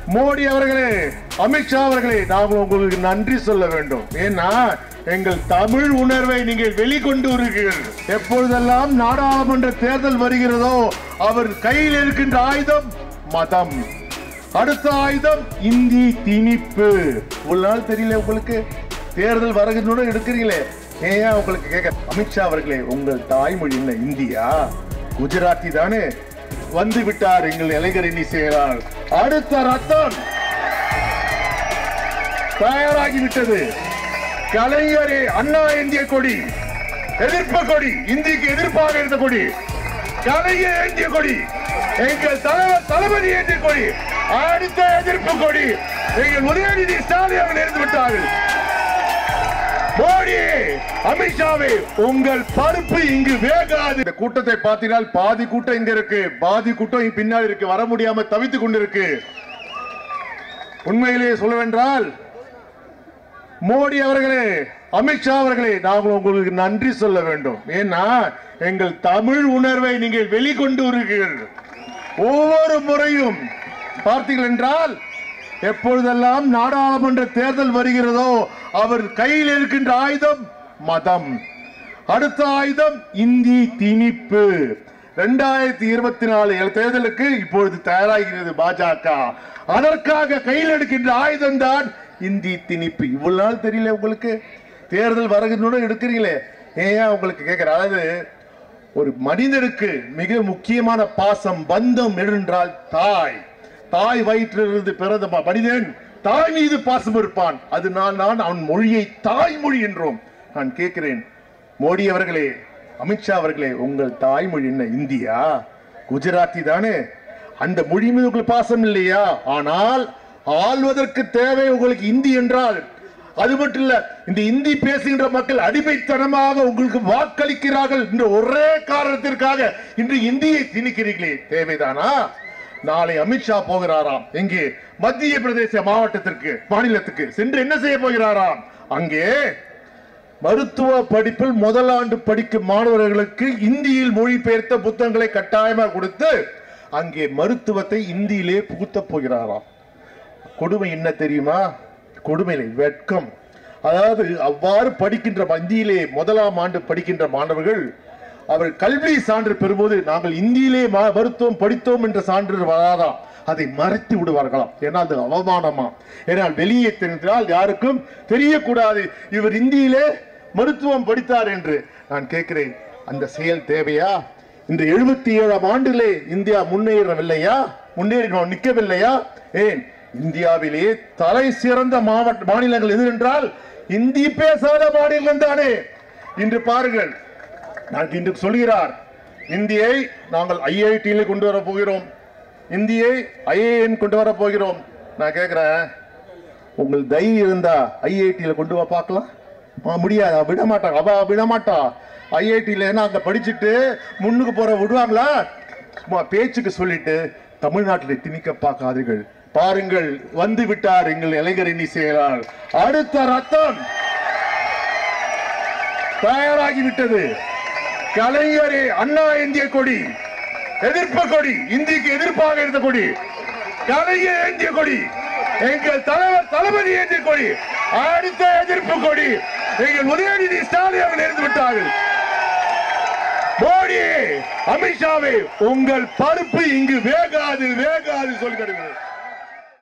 மோடி அவர்களே அமித்ஷா அவர்களே நாங்கள் உங்களுக்கு நன்றி சொல்ல வேண்டும் ஏன்னா எங்கள் தமிழ் உணர்வை நீங்கள் வெளிக்கொண்டு வருகிறீர்கள் எப்பொழுதெல்லாம் நாடாளுமன்ற தேர்தல் வருகிறதோ அவர் கையில் இருக்கின்ற ஆயுதம் மதம் அடுத்த ஆயுதம் இந்தி திணிப்பு ஒரு நாள் தெரியல உங்களுக்கு தேர்தல் வருகிறோட எடுக்கிறீங்களே ஏன் உங்களுக்கு கேட்க அமித்ஷா அவர்களே உங்கள் தாய்மொழி என்ன இந்தியா குஜராத்தி தானே வந்து விட்டார் எங்கள் இளைஞரணி செயலாளர் அடுத்த ரத்தம் தயாராகி விட்டது கலைஞரே அண்ணா இந்திய கொடி எதிர்ப்பு கொடி இந்திக்கு எதிர்ப்பாக இருந்த கொடி கலைஞர் ஏந்திய கொடி எங்கள் தலைவர் தளபதி ஏந்திய கொடி அடுத்த எதிர்ப்பு கொடி எங்கள் உதயநிதி ஸ்டாலின் அவர்கள் இருந்து விட்டார்கள் மோடி அமித்ஷாவே உங்கள் பருப்பு இங்கு வேகாது இந்த கூட்டத்தை பார்த்தினால் பாதி கூட்டம் இங்க இருக்கு பாதி கூட்டம் இங்க பின்னாடி இருக்கு வர முடியாம தவித்துக் கொண்டிருக்கு உண்மையிலேயே சொல்லவென்றால் மோடி அவர்களே அமித்ஷா அவர்களே நாங்கள் உங்களுக்கு நன்றி சொல்ல வேண்டும் ஏன்னா எங்கள் தமிழ் உணர்வை நீங்கள் வெளிக்கொண்டு வருகிறீர்கள் ஒவ்வொரு முறையும் பார்த்தீர்கள் என்றால் எப்பொழுதெல்லாம் நாடாளுமன்ற தேர்தல் வருகிறதோ அவர் கையில் இருக்கின்ற ஆயுதம் மதம் அடுத்த ஆயுதம் இந்தி திணிப்பு இரண்டாயிரத்தி இருபத்தி நாலு தேர்தலுக்கு இப்பொழுது தயாராகிறது பாஜக அதற்காக கையில் எடுக்கின்ற ஆயுதம் தான் இந்தி திணிப்பு இவ்வளவு நாள் தெரியல உங்களுக்கு தேர்தல் வருகின்ற எடுக்கிறீங்களே ஏன் உங்களுக்கு கேட்கிற அதாவது ஒரு மனிதனுக்கு மிக முக்கியமான பாசம் பந்தம் என்றால் தாய் தாய் வயிற்றிலிருந்து பிறந்த ம- மனிதன் தாய் மீது பாசம் இருப்பான் அது நான் நான் அவன் மொழியை தாய்மொழி என்றோம் நான் கேட்கிறேன் மோடி அவர்களே அமித்ஷா அவர்களே உங்கள் தாய்மொழி என்ன இந்தியா குஜராத்தி தானே அந்த மொழி மீது உங்களுக்கு பாசம் இல்லையா ஆனால் ஆள்வதற்கு தேவை உங்களுக்கு இந்தி என்றால் அது மட்டும் இல்ல இந்த இந்தி பேசுகின்ற மக்கள் அடிமைத்தனமாக உங்களுக்கு வாக்களிக்கிறார்கள் என்ற ஒரே காரணத்திற்காக இன்று இந்தியை திணிக்கிறீர்களே தேவைதானா நாளை அமித்ஷா போகிறாராம் எங்கே மத்திய பிரதேச மாவட்டத்திற்கு மாநிலத்துக்கு சென்று என்ன செய்ய போகிறாராம் அங்கே மருத்துவ படிப்பில் முதலாண்டு படிக்கும் மாணவர்களுக்கு இந்தியில் மொழிபெயர்த்த புத்தகங்களை கட்டாயமாக கொடுத்து அங்கே மருத்துவத்தை இந்தியிலே புகுத்தப் போகிறாராம் கொடுமை என்ன தெரியுமா கொடுமையில வெட்கம் அதாவது அவ்வாறு படிக்கின்ற இந்தியிலே முதலாம் ஆண்டு படிக்கின்ற மாணவர்கள் அவர் கல்வி சான்று பெறும்போது நாங்கள் இந்தியிலே ம- மருத்துவம் படித்தோம் என்ற சான்று வராதாம் அதை மறைத்து விடுவார்களாம் ஏன்னா அது அவமானமா ஏனால் வெளியே தெரிந்தால் யாருக்கும் தெரியக்கூடாது இவர் இந்தியிலே மருத்துவம் படித்தார் என்று நான் கேட்கிறேன் அந்த செயல் தேவையா இந்த எழுபத்தி ஏழாம் ஆண்டிலே இந்தியா முன்னேறவில்லையா முன்னேறி நிற்கவில்லையா ஏன் இந்தியாவிலே தலை சிறந்த மாவட்ட மாநிலங்கள் எது என்றால் இந்தி பேசாத மாநிலம் தானே இன்று பாருங்கள் நான் இன்று சொல்கிறார் இந்தியை நாங்கள் ஐஐடியில் கொண்டு வர போகிறோம் இந்தியை ஐஏஎன் கொண்டு வர போகிறோம் நான் கேட்கிறேன் உங்கள் தைரியம் இருந்தா ஐஐடியில கொண்டு வா பார்க்கலாம் ஆ, முடியாது அவ விட மாட்டாங்க அவ விட மாட்டா ஐஐடியில அங்க படிச்சுட்டு முன்னுக்கு போற விடுவாங்களா சும்மா பேச்சுக்கு சொல்லிட்டு தமிழ்நாட்டில் திணிக்க பார்க்காதீர்கள் பாருங்கள் வந்து விட்டார் எங்கள் இளைஞரணி செயலாளர் அடுத்த ரத்தம் தயாராகி விட்டது கலைஞரே அண்ணா இந்திய கொடி எதிர்ப்பு கொடி இந்திக்கு எதிர்ப்பாக இருந்த கொடி கலைஞர் ஏந்திய கொடி எங்கள் தலைவர் தளபதி ஏந்திய கொடி அடுத்த எதிர்ப்பு கொடி எங்கள் உதயநிதி ஸ்டாலின் அவர்கள் இருந்து விட்டார்கள் மோடி அமித்ஷாவே உங்கள் பருப்பு இங்கு வேகாது வேகாது சொல்கிறது